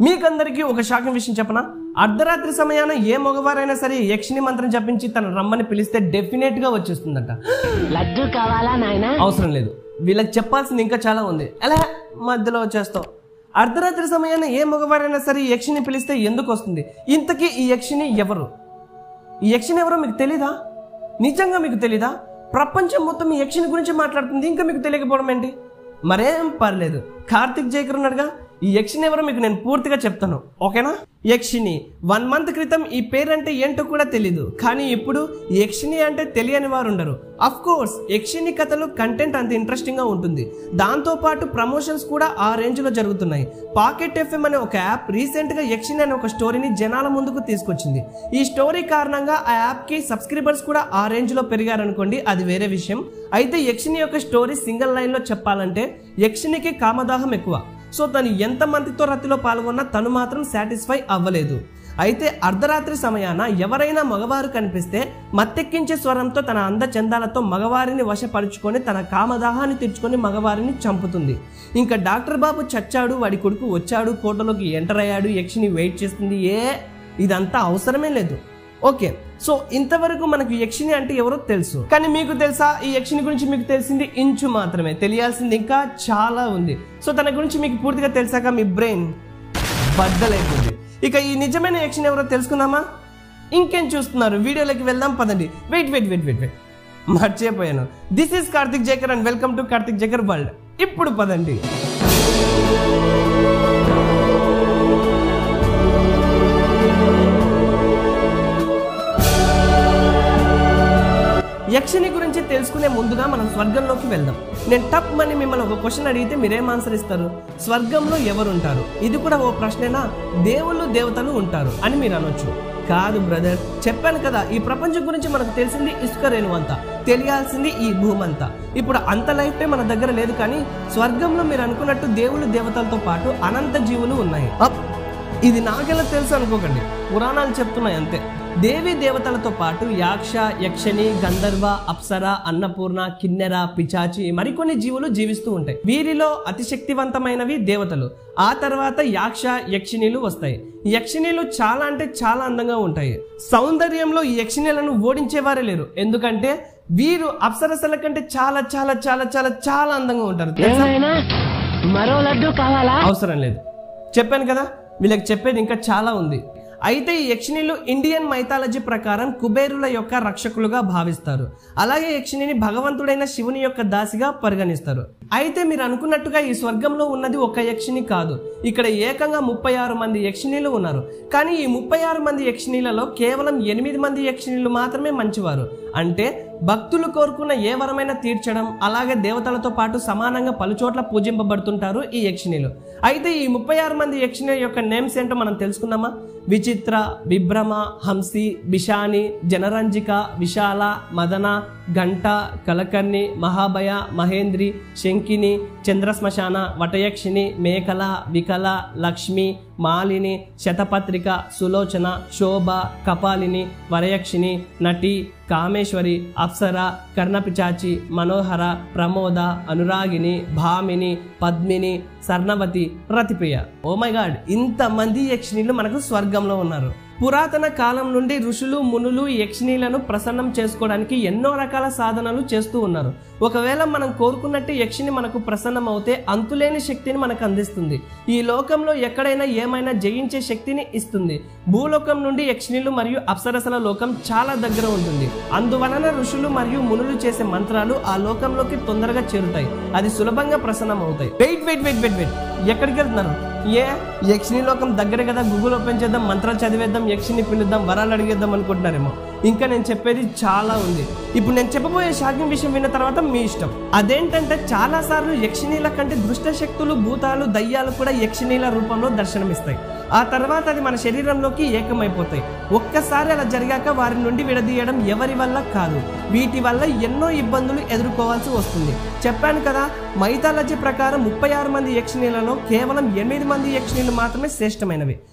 మీకందరికీ ఒక షాకింగ్ విషయం చెప్పనా అర్ధరాత్రి సమయాన ఏ మగవారైనా సరే యక్షిని మంత్రం జపించి తన రమ్మని పిలిస్తే డెఫినెట్ గా వచ్చేస్తుందంట లడ్డు కావాలా నాయనా అవసరం లేదు వీళ్ళకి చెప్పాల్సింది ఇంకా చాలా ఉంది ఎలా మధ్యలో వచ్చేస్తావు అర్ధరాత్రి సమయాన ఏ మగవారైనా సరే ఈ యక్షిని పిలిస్తే ఎందుకు వస్తుంది ఇంతకీ ఈ యక్షిని ఎవరు ఈ యక్షిని ఎవరో మీకు తెలీదా నిజంగా మీకు తెలీదా ప్రపంచం మొత్తం ఈ యక్షిని గురించి మాట్లాడుతుంది ఇంకా మీకు తెలియకపోవడం ఏంటి మరేం పర్లేదు కార్తిక్ జైకర్ ఉన్నాడుగా ఈ యక్షిని ఎవరో మీకు నేను పూర్తిగా చెప్తాను ఓకేనా యక్షిని వన్ మంత్ క్రితం ఈ పేరంటే ఏంటో కూడా తెలీదు కానీ ఇప్పుడు యక్షిని అంటే తెలియని వారు ఉండరు అఫ్ కోర్స్ యక్షిని కథలు కంటెంట్ అంత ఇంట్రెస్టింగ్ గా ఉంటుంది దాంతో పాటు ప్రమోషన్స్ కూడా ఆ రేంజ్ లో జరుగుతున్నాయి పాకెట్ ఎఫ్ఎం అనే ఒక యాప్ రీసెంట్ గా యక్షిని అనే ఒక స్టోరీని జనాల ముందుకు తీసుకొచ్చింది ఈ స్టోరీ కారణంగా ఆ యాప్ కి సబ్స్క్రైబర్స్ కూడా ఆ రేంజ్ లో పెరిగారనుకోండి అది వేరే విషయం అయితే యక్షిని యొక్క స్టోరీ సింగిల్ లైన్ లో చెప్పాలంటే యక్షినికి కామదాహం ఎక్కువ సో తను ఎంత మందితో రతిలో పాల్గొన్నా తను మాత్రం సాటిస్ఫై అవ్వలేదు అయితే అర్ధరాత్రి సమయాన ఎవరైనా మగవారు కనిపిస్తే మత్తెక్కించే స్వరంతో తన అందచందాలతో మగవారిని వశపరుచుకొని తన కామదాహాన్ని తీర్చుకొని మగవారిని చంపుతుంది ఇంకా డాక్టర్ బాబు చచ్చాడు వాడి కొడుకు వచ్చాడు కోటలోకి ఎంటర్ అయ్యాడు యక్షిని వెయిట్ చేస్తుంది ఏ ఇదంతా అవసరమే లేదు ఓకే సో ఇంతవరకు మనకు యక్షిని అంటే ఎవరో తెలుసు కానీ మీకు తెలుసా ఈ యక్షిని గురించి మీకు తెలిసింది ఇంచు మాత్రమే తెలియాల్సింది ఇంకా చాలా ఉంది సో తన గురించి మీకు పూర్తిగా తెలిసాక మీ బ్రెయిన్ బద్దలైపోయింది ఇక ఈ నిజమైన యక్షిని ఎవరో తెలుసుకుందామా ఇంకేం చూస్తున్నారు వీడియోలోకి వెళ్దాం పదండి wait wait wait wait wait మర్చిపోయాను this is Karthik Jaikar and welcome to Karthik Jaikar world ఇప్పుడు పదండి యక్షిని గురించి తెలుసుకునే ముందుగా మనం స్వర్గంలోకి వెళ్దాం నేను టప్ మని మిమ్మల్ని ఒక క్వశ్చన్ అడిగితే మీరేం ఆన్సర్ ఇస్తారు స్వర్గంలో ఎవరు ఉంటారు ఇది కూడా ఓ ప్రశ్నేనా దేవుళ్ళు దేవతలు ఉంటారు అని మీరు అనొచ్చు కాదు బ్రదర్ చెప్పాను కదా ఈ ప్రపంచం గురించి మనకు తెలిసింది ఇసుక రేణువంతా తెలియాల్సింది ఈ భూమంతా ఇప్పుడు అంత లైఫ్ టైం మన దగ్గర లేదు కానీ స్వర్గంలో మీరు అనుకున్నట్టు దేవుళ్ళు దేవతలతో పాటు అనంత జీవులు ఉన్నాయి అప్! ఇది నాకెలా తెలుసు అనుకోకండి పురాణాలు చెప్తున్నాయి అంతే దేవి దేవతలతో పాటు యాక్ష యక్షని గంధర్వ అప్సర అన్నపూర్ణ కిన్నెర పిచాచి మరికొన్ని జీవులు జీవిస్తూ ఉంటాయి వీరిలో అతి శక్తివంతమైనవి దేవతలు ఆ తర్వాత యాక్ష యక్షిణీలు వస్తాయి యక్షిణీలు చాలా అంటే చాలా అందంగా ఉంటాయి సౌందర్యంలో ఈ యక్షిణీలను ఓడించేవారే లేరు ఎందుకంటే వీరు అప్సరసల కంటే చాలా చాలా చాలా చాలా చాలా అందంగా ఉంటారు తెలుసా? ఏమైనా మరో లడ్డు కావాలా అవసరం లేదు చెప్పాను కదా వీళ్ళకి చెప్పేది ఇంకా చాలా ఉంది అయితే ఈ యక్షిణీలు ఇండియన్ మైథాలజీ ప్రకారం కుబేరుల యొక్క రక్షకులుగా భావిస్తారు అలాగే యక్షిణిని భగవంతుడైన శివుని యొక్క దాసిగా పరిగణిస్తారు అయితే మీరు అనుకున్నట్టుగా ఈ స్వర్గంలో ఉన్నది ఒక యక్షిణి కాదు ఇక్కడ ఏకంగా ముప్పై ఆరు మంది యక్షిణీలు ఉన్నారు కానీ ఈ ముప్పై ఆరు మంది యక్షిణీలలో కేవలం ఎనిమిది మంది యక్షిణీలు మాత్రమే మంచివారు అంటే భక్తులు కోరుకున్న ఏ వరమైనా తీర్చడం అలాగే దేవతలతో పాటు సమానంగా పలుచోట్ల పూజింపబడుతుంటారు ఈ యక్షిణీలు అయితే ఈ ముప్పై ఆరు మంది యక్షిణి యొక్క నేమ్స్ ఏంటో మనం తెలుసుకుందామా విచిత్ర విభ్రమ హంసి బిషాని జనరంజిక విశాల మదన గంట కలకర్ణి మహాభయ మహేంద్రి శంకిని చంద్రశ్మశాన వటయక్షిణి మేకల వికల లక్ష్మి మాలిని శతపత్రిక సులోచన శోభ Kapalini Varayakshini Nati Kameshwari Apsara Karnapichachi Manohara Pramoda Anuragini Bhamini Padmini Sarnavati Ratipriya oh my god ఇంతమంది యక్షిణీలు మనకు స్వర్గంలో ఉన్నారు పురాతన కాలం నుండి ఋషులు మునులు ఈ యక్షిణీలను ప్రసన్నం చేసుకోవడానికి ఎన్నో రకాల సాధనలు చేస్తూ ఉన్నారు ఒకవేళ మనం కోరుకున్నట్టు యక్షిని మనకు ప్రసన్నం అవుతే అంతులేని శక్తిని మనకు అందిస్తుంది ఈ లోకంలో ఎక్కడైనా ఏమైనా జయించే శక్తిని ఇస్తుంది భూలోకం నుండి యక్షిణీలు మరియు అప్సరసల లోకం చాలా దగ్గర ఉంటుంది అందువలన ఋషులు మరియు మునులు చేసే మంత్రాలు ఆ లోకంలోకి తొందరగా చేరుతాయి అది సులభంగా ప్రసన్నం అవుతాయి wait wait wait wait wait ఎక్కడికి వెళ్తున్నారు ఏ యక్షిణి లోకం దగ్గర కదా గూగుల్ ఓపెన్ చేద్దాం మంత్రాలు చదివేద్దాం యక్షిని పిలుద్దాం వరాలు అడిగేద్దాం అనుకుంటున్నారేమో ఇంకా నేను చెప్పేది చాలా ఉంది ఇప్పుడు నేను చెప్పబోయే షాకింగ్ విషయం విన్న తర్వాత మీ ఇష్టం అదేంటంటే చాలా సార్లు యక్షిణీల కంటే దుష్ట శక్తులు భూతాలు దయ్యాలు కూడా యక్షిణీల రూపంలో దర్శనమిస్తాయి ఆ తర్వాత అది మన శరీరంలోకి ఏకమైపోతాయి ఒక్కసారి అలా జరిగాక వారి నుండి విడదీయడం ఎవరి వల్ల కాదు వీటి వల్ల ఎన్నో ఇబ్బందులు ఎదుర్కోవాల్సి వస్తుంది చెప్పాను కదా మైథాలజీ ప్రకారం ముప్పై ఆరు మంది యక్షిణీలలో కేవలం ఎనిమిది మంది యక్షిణీలు మాత్రమే శ్రేష్టమైనవి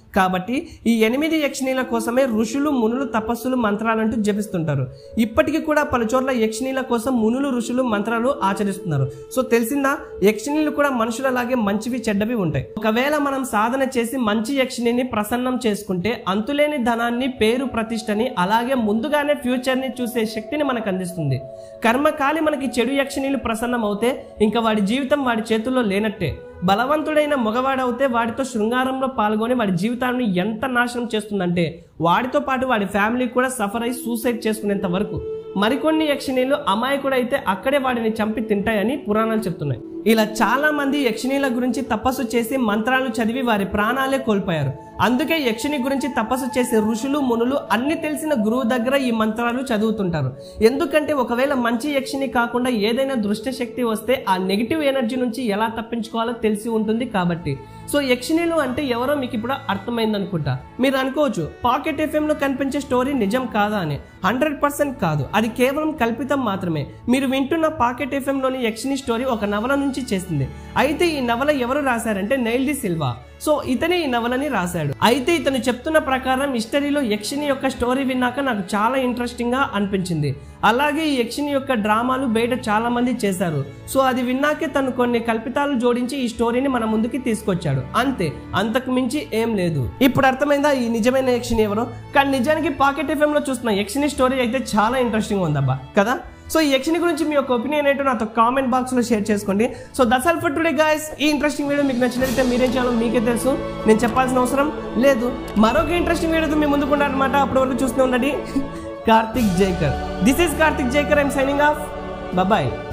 కాబట్టి ఈ ఎనిమిది యక్షిణీల కోసమే ఋషులు మునులు తపస్సులు మంత్రాలంటూ జపిస్తుంటారు ఇప్పటికీ కూడా పలు చోట్ల యక్షిణీల కోసం మునులు ఋషులు మంత్రాలు ఆచరిస్తున్నారు సో తెలిసిందా యక్షిణీలు కూడా మనుషులలాగే మంచివి చెడ్డవి ఉంటాయి ఒకవేళ మనం సాధన చేసి మంచి యక్షిణిని ప్రసన్నం చేసుకుంటే అంతులేని ధనాన్ని పేరు ప్రతిష్టని అలాగే ముందుగానే ఫ్యూచర్ని చూసే శక్తిని మనకు అందిస్తుంది కర్మకాలి మనకి చెడు యక్షిణీలు ప్రసన్నం అవుతే ఇంకా వాడి జీవితం వాడి చేతుల్లో లేనట్టే బలవంతుడైన మగవాడవుతే వాడితో శృంగారంలో పాల్గొని వాడి జీవితాన్ని ఎంత నాశనం చేస్తుందంటే వాడితో పాటు వాడి ఫ్యామిలీ కూడా సఫర్ అయి సూసైడ్ చేసుకునేంత వరకు మరికొన్ని యక్షిణీలు అమాయకుడైతే అక్కడే వాడిని చంపి తింటాయని పురాణాలు చెప్తున్నాయి ఇలా చాలా మంది యక్షిణీల గురించి తపస్సు చేసి మంత్రాలు చదివి వారి ప్రాణాలే కోల్పోయారు అందుకే యక్షిణి గురించి తపస్సు చేసే ఋషులు మునులు అన్ని తెలిసిన గురువు దగ్గర ఈ మంత్రాలు చదువుతుంటారు ఎందుకంటే ఒకవేళ మంచి యక్షిని కాకుండా ఏదైనా దృష్ట శక్తి వస్తే ఆ నెగిటివ్ ఎనర్జీ నుంచి ఎలా తప్పించుకోవాలో తెలిసి ఉంటుంది కాబట్టి సో యక్షిణీలు అంటే ఎవరో మీకు ఇప్పుడు అర్థమైంది అనుకుంటా మీరు అనుకోవచ్చు పాకెట్ ఎఫ్ఎం లో కనిపించే స్టోరీ నిజం కాదా అని హండ్రెడ్ పర్సెంట్ కాదు అది కేవలం కల్పితం మాత్రమే మీరు వింటున్న పాకెట్ ఎఫ్ఎం లోని యక్షిని స్టోరీ ఒక నవల నుంచి చేసింది అయితే ఈ నవల ఎవరు రాశారంటే నైల్ డి సిల్వా సో ఇతనే ఈ నవలని రాశాడు అయితే ఇతను చెప్తున్న ప్రకారం హిస్టరీలో యక్షిని యొక్క స్టోరీ విన్నాక నాకు చాలా ఇంట్రెస్టింగ్ గా అనిపించింది అలాగే ఈ యక్షిని యొక్క డ్రామాలు బయట చాలా మంది చేశారు సో అది విన్నాకే తను కొన్ని కల్పితాలు జోడించి ఈ స్టోరీని మన ముందుకి తీసుకొచ్చాడు అంతే అంతకు మించి ఏం లేదు ఇప్పుడు అర్థమైందా ఈ నిజమైన యక్షిని ఎవరో కానీ నిజానికి పాకెట్ ఎఫ్ఎం లో చూస్తున్న యక్షిని స్టోరీ అయితే చాలా ఇంట్రెస్టింగ్ ఉందబ్బా కదా సో ఈ యక్షిని గురించి మీ యొక్క ఒపీనియన్ ఏంటో నాతో కామెంట్ బాక్స్ లో షేర్ చేసుకోండి so that's all for today guys ఈ ఇంట్రెస్టింగ్ వీడియో మీకు నచ్చినట్లయితే మీరేం చేయాలో మీకే తెలుసు నేను చెప్పాల్సిన అవసరం లేదు మరొక ఇంట్రెస్టింగ్ వీడియోతో మీ ముందుకు అనమాట అప్పటి వరకు చూస్తూ ఉండండి Karthik Jaikar this is Karthik Jaikar I'm signing off bye